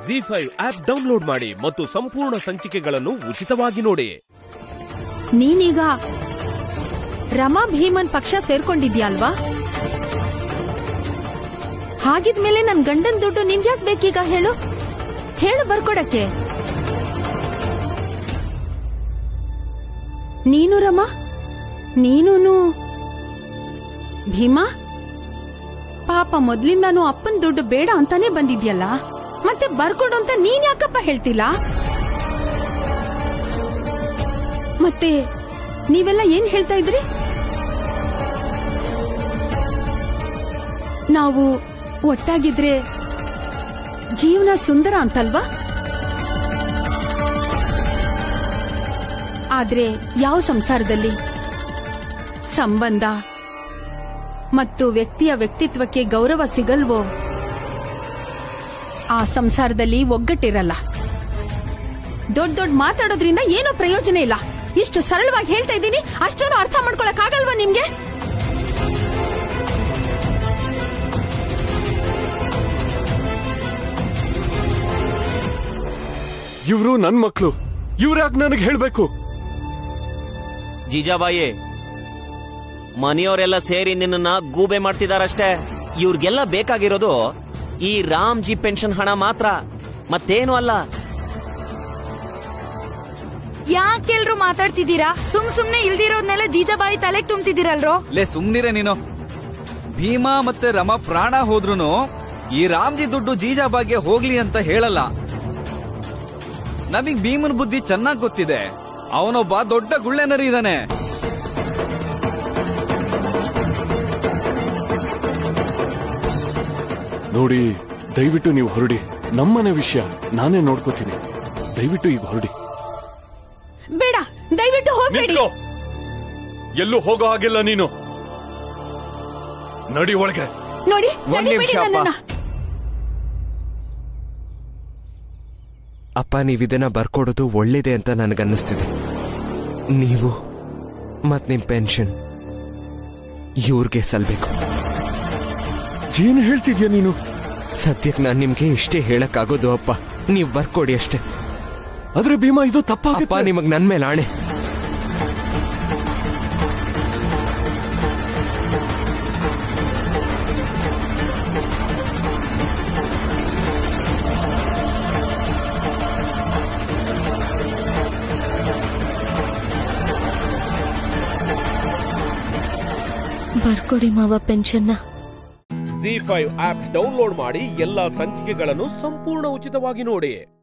G five app download ಮಾಡಿ ಮತ್ತು ಸಂಪೂರ್ಣ ಸಂಚಿಕೆಗಳನ್ನು ಉಚಿತವಾಗಿ ನೋಡಿ ನೀನೀಗ ರಮಾ ಭೀಮನ್ ಪಕ್ಷ ಸೇರ್ಕೊಂಡಿದ್ಯಲ್ವಾ ಹಾಗಿದ್ಮೇಲೆ ನನ್ ಗಂಡನ್ ದುಡ್ಡು ನಿನ್ಗ್ಯಾಕ್ ಬೇಕೀಗ ಹೇಳು ಹೇಳು ಬರ್ಕೊಡಕ್ಕೆ ನೀನು ರಮಾ ನೀನೂನು ಭೀಮಾ ಪಾಪ ಮೊದ್ಲಿಂದಾನು ಅಪ್ಪನ್ ದುಡ್ಡು ಬೇಡ ಅಂತಾನೆ ಬಂದಿದ್ಯಲ್ಲ ಮತ್ತೆ ಬರ್ಕೊಡು ಅಂತ ನೀನ್ ಯಾಕಪ್ಪ ಹೇಳ್ತಿಲ್ಲ ಮತ್ತೆ ನೀವೆಲ್ಲ ಏನ್ ಹೇಳ್ತಾ ಇದ್ರಿ ನಾವು ಒಟ್ಟಾಗಿದ್ರೆ ಜೀವನ ಸುಂದರ ಅಂತಲ್ವಾ ಆದ್ರೆ ಯಾವ ಸಂಸಾರದಲ್ಲಿ ಸಂಬಂಧ ಮತ್ತು ವ್ಯಕ್ತಿಯ ವ್ಯಕ್ತಿತ್ವಕ್ಕೆ ಗೌರವ ಸಿಗಲ್ವೋ ಆ ಸಂಸಾರದಲ್ಲಿ ಒಗ್ಗಟ್ಟಿರಲ್ಲ ದೊಡ್ಡ ದೊಡ್ಡ ಮಾತಾಡೋದ್ರಿಂದ ಏನೂ ಪ್ರಯೋಜನ ಇಲ್ಲ ಇಷ್ಟು ಸರಳವಾಗಿ ಹೇಳ್ತಾ ಇದ್ದೀನಿ ಅಷ್ಟನ್ನು ಅರ್ಥ ಮಾಡ್ಕೊಳಕ್ ಆಗಲ್ವಾ ನಿಮ್ಗೆ ಇವ್ರು ನನ್ ಮಕ್ಳು ಇವ್ರ್ಯಾಕ್ ನನಗೆ ಹೇಳ್ಬೇಕು ಜೀಜಾಬಾಯಿ ಮನೆಯವರೆಲ್ಲ ಸೇರಿ ನಿನ್ನ ಗೂಬೆ ಮಾಡ್ತಿದಾರಷ್ಟೇ ಇವ್ರಿಗೆಲ್ಲ ಬೇಕಾಗಿರೋದು ಈ ರಾಮ್ಜಿ ಪೆನ್ಷನ್ ಹಣ ಮಾತ್ರ ಮತ್ತೇನು ಅಲ್ಲ ಯಾಕೆಲ್ರು ಮಾತಾಡ್ತಿದ್ದೀರಾ ಸುಮ್ ಸುಮ್ನೆ ಇಲ್ದಿರೋದ್ನೆಲ್ಲ ಜೀಜಾಬಾಯಿ ತಲೆಗ್ ತುಂಬ್ತಿದ್ದೀರಲ್ರೋ ಲೇ ಸುಮ್ನಿರೆ ನೀನು ಭೀಮಾ ಮತ್ತೆ ರಮ ಪ್ರಾಣ ಹೋದ್ರುನು ಈ ರಾಮ್ಜಿ ದುಡ್ಡು ಜೀಜಾಬಾಗ್ಗೆ ಹೋಗ್ಲಿ ಅಂತ ಹೇಳಲ್ಲ ನಮಗ್ ಭೀಮನ್ ಬುದ್ಧಿ ಚೆನ್ನಾಗ್ ಗೊತ್ತಿದೆ ಅವನೊಬ್ಬ ದೊಡ್ಡ ಗುಳ್ಳೆನರಿ ಇದ್ದಾನೆ ನೋಡಿ ದಯವಿಟ್ಟು ನೀವು ಹೊರಡಿ ನಮ್ಮನೆ ವಿಷಯ ನಾನೇ ನೋಡ್ಕೋತೀನಿ ದಯವಿಟ್ಟು ಈಗ ಹೊರಡಿ ಬೇಡ ದಯವಿಟ್ಟು ಹೋಗ್ಬೇಡಿ ನಿಂತ್ಕೋ ಎಲ್ಲೂ ಹೋಗೋ ಹಾಗಿಲ್ಲ ನೀನು ನಡಿ ಒಳಗೆ ನೋಡಿ ಒಂದ್ ತಡಿಬೇಡಿ ನಿಮಿಷ ಅಪ್ಪ. ನನ್ನನ್ನ. ಅಪ್ಪ ನೀವಿದನ್ನ ಬರ್ಕೊಡೋದು ಒಳ್ಳೇದೆ ಅಂತ ನನಗನ್ನಿಸ್ತಿದೆ ನೀವು ಮತ್ ನಿಮ್ ಪೆನ್ಷನ್ ಇವ್ರಿಗೆ ಸಲ್ಬೇಕು ಏನ್ ಹೇಳ್ತಿದ್ಯಾ ನೀನು ಸದ್ಯಕ್ಕೆ ನಾನು ನಿಮ್ಗೆ ಇಷ್ಟೇ ಹೇಳಕ್ಕಾಗೋದು ಅಪ್ಪ ನೀವ್ ಬರ್ಕೊಡಿ ಅಷ್ಟೇ ಆದ್ರೆ ಭೀಮಾ ಇದು ಅಪ್ಪ ತಪ್ಪಾಗುತ್ತೆ ನಿಮಗ್ ನನ್ ಮೇಲೆ ಆಣೆ ಬರ್ಕೊಡಿ ಮಾವ ಪೆನ್ಷನ್ನ ಜಿ ಫೈವ್ ಆಪ್ ಡೌನ್ಲೋಡ್ ಮಾಡಿ ಎಲ್ಲಾ ಸಂಚಿಕೆಗಳನ್ನು ಸಂಪೂರ್ಣ ಉಚಿತವಾಗಿ ನೋಡಿ